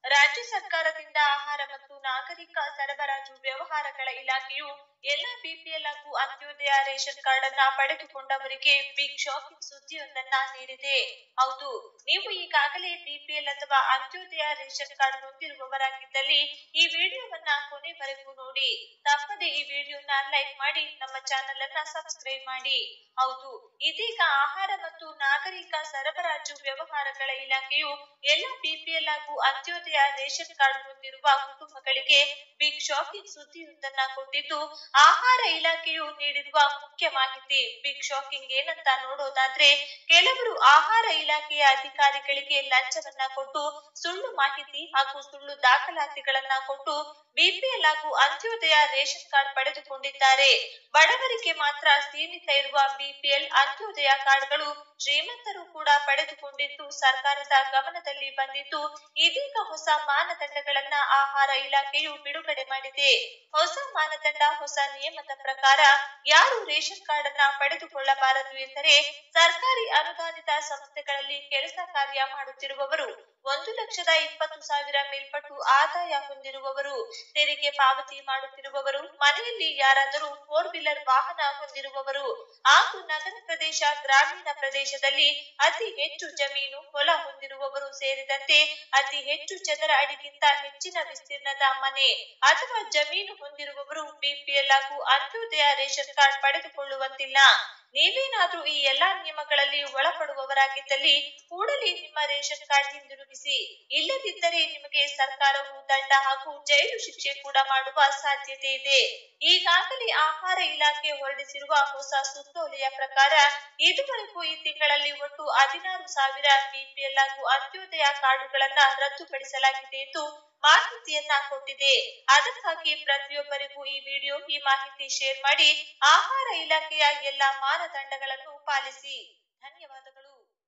ರಾಜ್ಯ ಸರ್ಕಾರದಿಂದ ಆಹಾರ ಮತ್ತು ನಾಗರಿಕ ಸರಬರಾಜು ವ್ಯವಹಾರಗಳ ಇಲಾಖೆಯು ಎಲ್ಲ ಬಿಪಿಎಲ್ ಹಾಗೂ ಅಂತ್ಯೋದಯ ರೇಷನ್ ಕಾರ್ಡ್ ಅನ್ನ ಪಡೆದುಕೊಂಡವರಿಗೆ ಬಿಗ್ ಶಾಕಿಂಗ್ ಸುದ್ದಿಯೊಂದನ್ನ ನೀಡಿದೆ ಹೌದು ನೀವು ಈಗಾಗಲೇ ಬಿಪಿಎಲ್ ಅಥವಾ ಅಂತ್ಯೋದಯ ರೇಷನ್ ಕಾರ್ಡ್ ಹೊಂದಿರುವವರಾಗಿದ್ದಲ್ಲಿ ಈ ವಿಡಿಯೋವನ್ನ ಕೊನೆವರೆಗೂ ನೋಡಿ ತಪ್ಪದೆ ಈ ವಿಡಿಯೋನ ಲೈಕ್ ಮಾಡಿ ನಮ್ಮ ಚಾನೆಲ್ ಅನ್ನ ಸಬ್ಸ್ಕ್ರೈಬ್ ಮಾಡಿ ಹೌದು ಇದೀಗ ಆಹಾರ ಮತ್ತು ನಾಗರಿಕ ಸರಬರಾಜು ವ್ಯವಹಾರಗಳ ಇಲಾಖೆಯು ಎಲ್ಲ ಬಿಪಿಎಲ್ ಹಾಗೂ ಅಂತ್ಯೋದಯ ರೇಷನ್ ಕಾರ್ಡ್ ಹೊಂದಿರುವ ಕುಟುಂಬಗಳಿಗೆ ಬಿಗ್ ಶಾಕಿಂಗ್ ಸುದ್ದಿಯೊಂದನ್ನ ಕೊಟ್ಟಿದ್ದು ಆಹಾರ ಇಲಾಖೆಯು ನೀಡಿರುವ ಮುಖ್ಯ ಮಾಹಿತಿ ಬಿಗ್ ಶಾಕಿಂಗ್ ಏನಂತ ನೋಡೋದಾದ್ರೆ ಕೆಲವರು ಆಹಾರ ಇಲಾಖೆಯ ಅಧಿಕಾರಿಗಳಿಗೆ ಲಂಚವನ್ನ ಕೊಟ್ಟು ಸುಳ್ಳು ಮಾಹಿತಿ ಹಾಗೂ ಸುಳ್ಳು ದಾಖಲಾತಿಗಳನ್ನ ಕೊಟ್ಟು ಬಿಪಿಎಲ್ ಹಾಗೂ ಅಂತ್ಯೋದಯ ರೇಷನ್ ಕಾರ್ಡ್ ಪಡೆದುಕೊಂಡಿದ್ದಾರೆ ಬಡವರಿಗೆ ಮಾತ್ರ ಸೀಮಿತ ಇರುವ ಬಿಪಿಎಲ್ ಅಂತ್ಯೋದಯ ಕಾರ್ಡ್ಗಳು ಶ್ರೀಮಂತರು ಕೂಡ ಪಡೆದುಕೊಂಡಿದ್ದು ಸರ್ಕಾರದ ಗಮನದಲ್ಲಿ ಬಂದಿದ್ದು ಇದೀಗ ಹೊಸ ಮಾನದಂಡಗಳನ್ನ ಆಹಾರ ಇಲಾಖೆಯು ಬಿಡುಗಡೆ ಮಾಡಿದೆ ಹೊಸ ಮಾನದಂಡ ಹೊಸ ನಿಯಮದ ಪ್ರಕಾರ ಯಾರು ರೇಷನ್ ಕಾರ್ಡ್ ಅನ್ನ ಪಡೆದುಕೊಳ್ಳಬಾರದು ಎಂದರೆ ಸರ್ಕಾರಿ ಅನುದಾನಿತ ಸಂಸ್ಥೆಗಳಲ್ಲಿ ಕೆಲಸ ಕಾರ್ಯ ಮಾಡುತ್ತಿರುವವರು ಒಂದು ಲಕ್ಷದ ಇಪ್ಪತ್ತು ಸಾವಿರ ಮೇಲ್ಪಟ್ಟು ಆದಾಯ ಹೊಂದಿರುವವರು ತೆರಿಗೆ ಪಾವತಿ ಮಾಡುತ್ತಿರುವವರು ಮನೆಯಲ್ಲಿ ಯಾರಾದರೂ ಫೋರ್ ವೀಲರ್ ವಾಹನ ಹೊಂದಿರುವವರು ಹಾಗೂ ನಗರ ಪ್ರದೇಶ ಗ್ರಾಮೀಣ ಪ್ರದೇಶದಲ್ಲಿ ಅತಿ ಹೆಚ್ಚು ಜಮೀನು ಹೊಲ ಹೊಂದಿರುವವರು ಸೇರಿದಂತೆ ಅತಿ ಹೆಚ್ಚು ಚದರ ಅಡಿಗಿಂತ ಹೆಚ್ಚಿನ ವಿಸ್ತೀರ್ಣದ ಮನೆ ಅಥವಾ ಜಮೀನು ಹೊಂದಿರುವವರು ಬಿಪಿಎಲ್ ಹಾಗೂ ಅಂತ್ಯೋದಯ ರೇಷನ್ ಕಾರ್ಡ್ ಪಡೆದುಕೊಳ್ಳುವಂತಿಲ್ಲ ನೀವೇನಾದ್ರೂ ಈ ಎಲ್ಲಾ ನಿಯಮಗಳಲ್ಲಿ ಒಳಪಡುವವರಾಗಿದ್ದಲ್ಲಿ ಕೂಡಲೇ ನಿಮ್ಮ ರೇಷನ್ ಕಾರ್ಡ್ ಹಿಂದಿರುಗಿಸಿ ಇಲ್ಲದಿದ್ದರೆ ನಿಮಗೆ ಸರ್ಕಾರವು ದಂಡ ಹಾಗೂ ಜೈಲು ಶಿಕ್ಷೆ ಕೂಡ ಮಾಡುವ ಸಾಧ್ಯತೆ ಇದೆ ಈಗಾಗಲೇ ಆಹಾರ ಇಲಾಖೆ ಹೊರಡಿಸಿರುವ ಹೊಸ ಸುತ್ತೋಲೆಯ ಪ್ರಕಾರ ಇದುವರೆಗೂ ಈ ತಿಂಗಳಲ್ಲಿ ಒಟ್ಟು ಹದಿನಾರು ಸಾವಿರ ಬಿಪಿಎಲ್ ಹಾಗೂ ಅಂತ್ಯೋದಯ ಕಾರ್ಡುಗಳನ್ನ ರದ್ದುಪಡಿಸಲಾಗಿದೆ ಎಂದು ಮಾಹಿತಿಯನ್ನ ಕೊಟ್ಟಿದೆ ಅದಕ್ಕಾಗಿ ಪ್ರತಿಯೊಬ್ಬರಿಗೂ ಈ ವಿಡಿಯೋ ಈ ಮಾಹಿತಿ ಶೇರ್ ಮಾಡಿ ಆಹಾರ ಇಲಾಖೆಯ ಎಲ್ಲಾ ಮಾನದಂಡಗಳನ್ನು ಪಾಲಿಸಿ ಧನ್ಯವಾದಗಳು